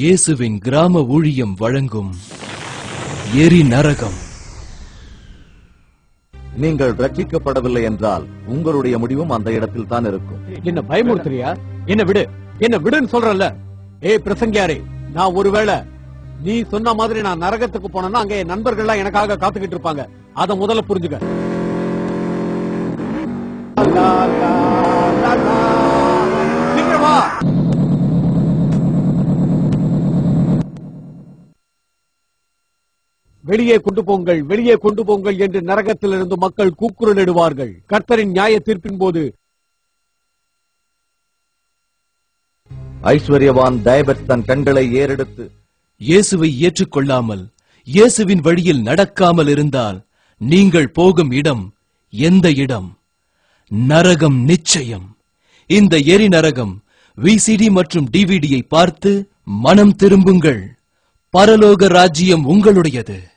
இயேசுவின் கிராம ஊழியம் வழங்கும் எரி நரகம் நீங்கள் ரட்சிக்கப்படவில்லை என்றால் உங்களுடைய முடிவும் அந்த இடத்தில் தான் இருக்கும் என்ன பயமுறுத்துறியா என்ன விடு என்ன விடுன்னு சொல்றல்ல ஏய் பிரசங்கியாரே நான் ஒருவேளை நீ சொன்ன மாதிரி நான் நரகத்துக்கு போனேன்னா அங்க என் நண்பர்கள்லாம் எனக்காக காத்துக்கிட்டு இருப்பாங்க அத முதல்ல புரிஞ்சுக்க லா, லா, லா, லா. சீக்கிரம் வா. வெளியே கொண்டு போங்கள் வெளியே கொண்டு போங்கள் என்று நரகத்திலிருந்து மக்கள் கூக்குரலிடுவார்கள் கர்த்தரின் நியாய தீர்ப்பின் போது ஐஸ்வர்யவான் டயபெட் தன் கண்களை ஏறெடுத்து இயேசுவை ஏற்றுக்கொள்ளாமல் இயேசுவின் வழியில் நடக்காமல் இருந்தால் நீங்கள் போகும் இடம் எந்த இடம் நரகம் நிச்சயம் இந்த எரி நரகம் விசிடி மற்றும் டிவிடியை பார்த்து மனம் திரும்புங்கள் பரலோக ராஜ்யம் உங்களுடையது